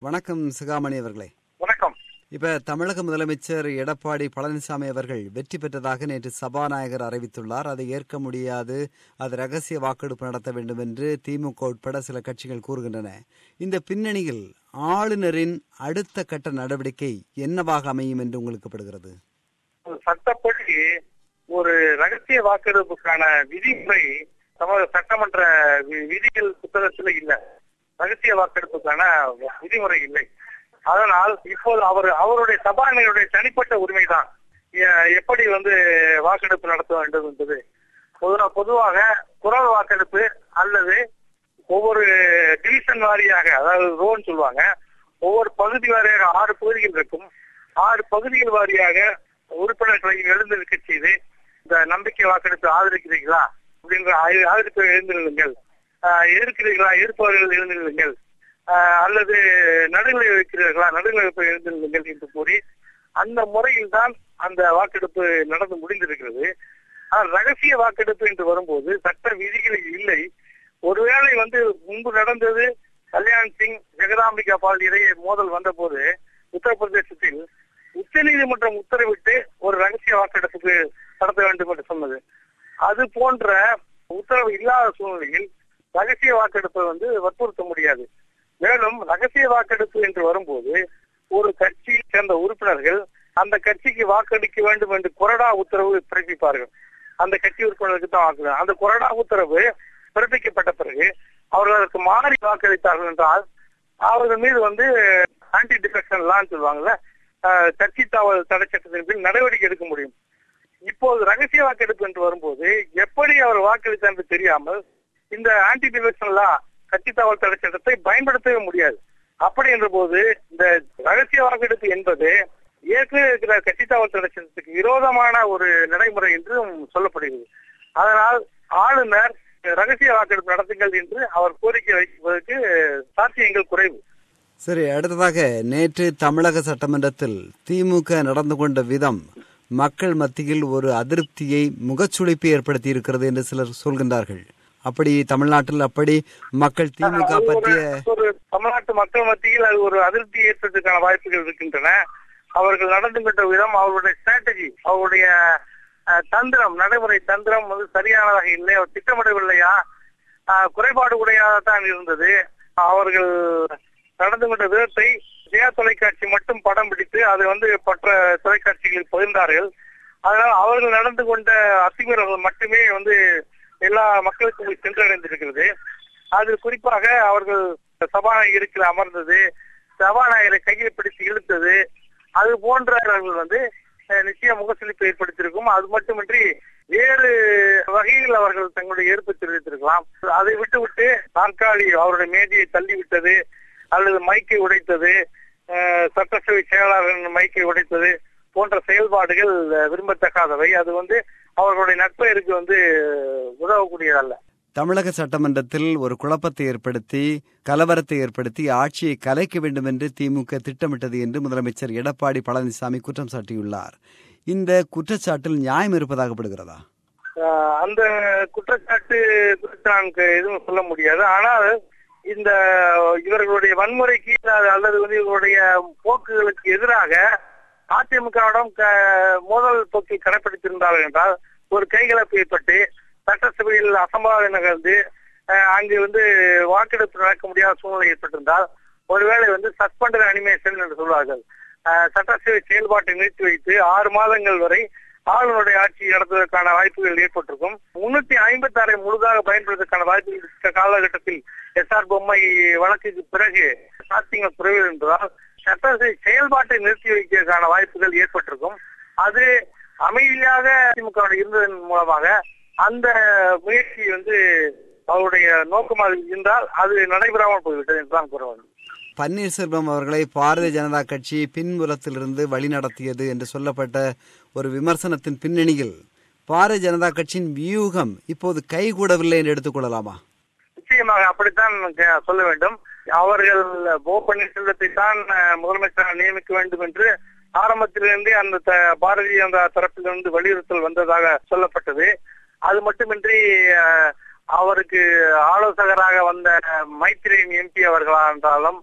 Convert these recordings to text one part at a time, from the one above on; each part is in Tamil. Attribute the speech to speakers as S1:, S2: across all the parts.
S1: வணக்கம் சிகாமணி அவர்களே
S2: வணக்கம்
S1: இப்ப தமிழக முதலமைச்சர் எடப்பாடி பழனிசாமி அவர்கள் வெற்றி பெற்றதாக நேற்று சபாநாயகர் அறிவித்துள்ளார் அதை ஏற்க முடியாது அது ரகசிய வாக்கெடுப்பு நடத்த வேண்டும் என்று திமுக உட்பட சில கட்சிகள் கூறுகின்றன இந்த பின்னணியில் ஆளுநரின் அடுத்த கட்ட நடவடிக்கை என்னவாக அமையும் என்று உங்களுக்கு படுகிறது
S2: சட்டப்படி ஒரு ரகசிய வாக்கெடுப்புக்கான விதிமுறை தமிழக சட்டமன்ற வி- விதிகள் புத்தகத்துல இல்ல ரகசிய வாக்கெடுப்புக்கான விதிமுறை இல்லை அதனால் இப்போது அவர் அவருடைய சபாநாயகருடைய தனிப்பட்ட உரிமைதான் எ- எப்படி வந்து வாக்கெடுப்பு நடத்த வேண்டும் என்பது பொதுவா பொதுவாக குரல் வாக்கெடுப்பு அல்லது ஒவ்வொரு டிவிஷன் வாரியாக அதாவது ரோன்னு சொல்லுவாங்க ஒவ்வொரு பகுதி வாரியாக ஆறு பகுதிகள் இருக்கும் ஆறு பகுதிகள் வாரியாக உறுப்பினர்களை எழுந்திருக்க செய்து இந்த நம்பிக்கை வாக்கெடுப்பு ஆதரிக்கிறீர்களா அப்படின்ற ஆ- ஆதரிப்பு எழுந்திருங்கள் ஆஹ் எதிர்க்கிறீர்களா எதிர்ப்பவர்கள் எழுந்திருங்கள் ஆஹ் அல்லது நடுநிலை வைக்கிறீர்களா நடுநிலை வைப்பை எழுந்திருங்கள் என்று கூறி அந்த முறையில் தான் அந்த வாக்கெடுப்பு நடந்து முடிந்திருக்கிறது ஆனால் ரகசிய வாக்கெடுப்பு என்று வரும்போது சட்ட விதிகள் இல்லை ஒருவேளை வந்து முன்பு நடந்தது கல்யாண் சிங் ஜெகதாம்பிகா பால் இடையே மோதல் வந்தபோது உத்தரப்பிரதேசத்தில் உச்சநீதிமன்றம் உத்தரவிட்டு ஒரு ரகசிய வாக்கெடுப்புக்கு நடத்த வேண்டும் என்று சொன்னது அது போன்ற உத்தரவு இல்லாத சூழ்நிலையில் ரகசிய வாக்கெடுப்பை வந்து வற்புறுத்த முடியாது மேலும் ரகசிய வாக்கெடுப்பு என்று வரும்போது ஒரு கட்சியை சேர்ந்த உறுப்பினர்கள் அந்த கட்சிக்கு வாக்களிக்க வேண்டும் என்று கொறடா உத்தரவு பிறப்பிப்பார்கள் அந்த கட்சி உறுப்பினருக்கு தான் வாக்கு அந்த கொறடா உத்தரவு பிறப்பிக்கப்பட்ட பிறகு அவர்கள் அதற்கு மாறி வாக்களித்தார்கள் என்றால் அவர்கள் மீது வந்து ஆன்டி டிஃபெக்ஷன் லான்னு சொல்லுவாங்கல்ல அஹ், கட்சி தாவல் தடை சட்டத்தின் கீழ் நடவடிக்கை எடுக்க முடியும் இப்போது ரகசிய வாக்கெடுப்பு என்று வரும்போது எப்படி அவர் வாக்களித்தார் என்று தெரியாமல் இந்த ஆன்டி டிஃபெக்ஷன் லா கட்சி தாவல் தடை சட்டத்தை பயன்படுத்தவே முடியாது அப்படி என்ற போது இந்த ரகசிய வாக்கெடுப்பு என்பது ஏற்கனவே இருக்கிற கட்சி தாவல் தடை சட்டத்துக்கு விரோதமான ஒரு நடைமுறை என்றும் சொல்லப்படுகிறது அதனால் ஆளுநர் ரகசிய வாக்கெடுப்பு நடத்துங்கள் என்று அவர் கோரிக்கை வைப்பதற்கு சாத்தியங்கள் குறைவு
S1: சரி அடுத்ததாக நேற்று தமிழக சட்டமன்றத்தில் திமுக நடந்து கொண்ட விதம் மக்கள் மத்தியில் ஒரு அதிருப்தியை முகச்சுளிப்பு ஏற்படுத்தி இருக்கிறது என்று சிலர் சொல்கின்றார்கள் அப்படி தமிழ்நாட்டில் அப்படி மக்கள் திமுக
S2: அது ஒரு-
S1: பற்றிய
S2: ஒரு தமிழ்நாட்டு மக்கள் மத்தியில் அது ஒரு அதிருப்தி ஏற்படுவதற்கான வாய்ப்புகள் இருக்கின்றன அவர்கள் நடந்து கொண்ட விதம் அவர்களுடைய ஸ்ட்ராட்டஜி அவருடைய அஹ், தந்திரம் நடைமுறை தந்திரம் வந்து சரியானதாக இல்லை அவர் திட்டமிடவில்லையா அஹ், குறைபாடு உடையதான் இருந்தது அவர்கள் நடந்து கொண்ட விதத்தை ஜெயா தொலைக்காட்சி மட்டும் படம் பிடித்து அதை வந்து மற்ற தொலைக்காட்சிகளில் பகிர்ந்தார்கள் அதனால் அவர்கள் நடந்து கொண்ட அத்துமீறல்கள் மட்டுமே வந்து எல்லா மக்களுக்கும் போய் சென்றடைந்திருக்கிறது அது குறிப்பாக அவர்கள் சபாநாயகருக்கு அமர்ந்தது சபாநாயகரை கையில் பிடித்து இழுத்தது அது போன்றவர்கள் வந்து அஹ், நிச்சயம் முகசுளிப்பு ஏற்படுத்தியிருக்கும் அது மட்டுமின்றி வேறு வகையில் அவர்கள் தங்களுடைய எதிர்ப்பு தெரிவித்திருக்கலாம் அதை விட்டுவிட்டு நாற்காலி அவருடைய மேஜையை தள்ளி விட்டது அல்லது மைக்கை உடைத்தது அஹ், சட்டசபை செயலாளரின் மைக்கை உடைத்தது போன்ற செயல்பாடுகள் அஹ், விரும்பத்தகாதவை அது வந்து அவர்களுடைய நட்பெயருக்கு வந்து உதவக்கூடியதல்ல
S1: தமிழக சட்டமன்றத்தில் ஒரு குழப்பத்தை ஏற்படுத்தி கலவரத்தை ஏற்படுத்தி ஆட்சியை கலைக்க வேண்டும் என்று திமுக திட்டமிட்டது என்று முதலமைச்சர் எடப்பாடி பழனிசாமி குற்றம் சாட்டியுள்ளார் இந்த குற்றச்சாட்டில் நியாயம் இருப்பதாகப்படுகிறதா
S2: ஆஹ் அந்த குற்றச்சாட்டு குறித்து நான் க- எதுவும் சொல்ல முடியாது ஆனால் இந்த இவர்களுடைய வன்முறைக்கு அல்ல- அல்லது வந்து இவர்களுடைய போக்குகளுக்கு எதிராக அதிமுகவிடம் க- மோதல் போக்கை கடைபிடித்திருந்தார்கள் என்றால் ஒரு கைகலப்பு ஏற்பட்டு சட்டசபையில் அசம்பாவிதம் நிகழ்ந்து ஆஹ் அங்கு வந்து வாக்கெடுப்பு நடக்க முடியாத சூழ்நிலை ஏற்பட்டிருந்தால் ஒருவேளை வந்து சஸ்பெண்டட் அனிமேஷன் என்று சொல்வார்கள் ஆஹ் சட்டசபை செயல்பாட்டை நிறுத்தி வைத்து ஆறு மாதங்கள் வரை ஆளுநருடைய ஆட்சி நடத்துவதற்கான வாய்ப்புகள் ஏற்பட்டிருக்கும் முன்னூத்தி ஐம்பத்தி ஆறை முழுதாக பயன்படுத்துவதற்கான வாய்ப்புகள் இருக்க காலகட்டத்தில் எஸ் ஆர் பொம்மை வழக்குக்கு பிறகு சாத்தியங்கள் குறைவு என்பதால் சட்டசபை செயல்பாட்டை நிறுத்தி வைக்கிறதுக்கான வாய்ப்புகள் ஏற்பட்டிருக்கும் அது அமைதியாக திமுக இருந்ததன் மூலமாக அந்த முயற்சி வந்து அவருடைய நோக்கமாக இருந்தால் அது நடைபெறாமல் போய்விட்டது என்றுதான் கூற வேண்டும்
S1: பன்னீர்செல்வம் அவர்களை பாரதிய ஜனதா கட்சி பின்புலத்திலிருந்து வழிநடத்தியது என்று சொல்லப்பட்ட ஒரு விமர்சனத்தின் பின்னணியில் பாரதிய ஜனதா கட்சியின் வியூகம் இப்போது கைகூடவில்லை என்று எடுத்துக்கொள்ளலாமா
S2: நிச்சயமாக அப்படித்தான் க- சொல்ல வேண்டும் அவர்கள் ஓ பன்னீர்செல்வத்தை தான் அஹ், முதலமைச்சராக நியமிக்க வேண்டும் என்று ஆரம்பத்திலிருந்தே அந்த த- பாரதிய ஜனதா தரப்பிலிருந்து வலியுறுத்தல் வந்ததாக சொல்லப்பட்டது அது மட்டுமின்றி அஹ், அவருக்கு ஆலோசகராக வந்த மைத்ரேயன் எம்பி அவர்களா இருந்தாலும்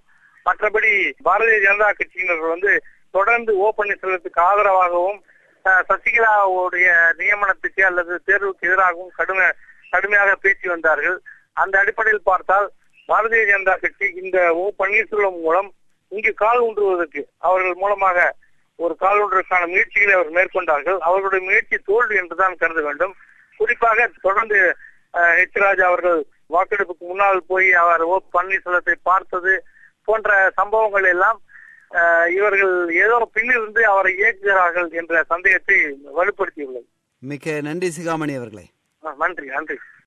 S2: மற்றபடி பாரதிய ஜனதா கட்சியினர் வந்து தொடர்ந்து ஓ பன்னீர்செல்வத்துக்கு ஆதரவாகவும் அஹ், சசிகலாவுடைய நியமனத்துக்கு அல்லது தேர்வுக்கு எதிராகவும் கடுமை கடுமையாக பேசி வந்தார்கள் அந்த அடிப்படையில் பார்த்தால் பாரதிய ஜனதா கட்சி இந்த ஓ பன்னீர்செல்வம் மூலம் இங்கு கால் ஊன்றுவதற்கு அவர்கள் மூலமாக ஒரு கால் ஊன்றுவதற்கான முயற்சிகளை அவர் மேற்கொண்டார்கள் அவர்களுடைய முயற்சி தோல்வி என்றுதான் கருத வேண்டும் குறிப்பாக தொடர்ந்து அஹ், எச் ராஜா அவர்கள் வாக்கெடுப்புக்கு முன்னால் போய் அவர் ஓ பன்னீர்செல்வத்தை பார்த்தது போன்ற சம்பவங்கள் எல்லாம் அஹ், இவர்கள் ஏதோ பின்னிருந்து அவரை இயக்குகிறார்கள் என்ற சந்தேகத்தை வலுப்படுத்தியுள்ளது
S1: மிக்க நன்றி சிகாமணி அவர்களே
S2: அஹ், நன்றி நன்றி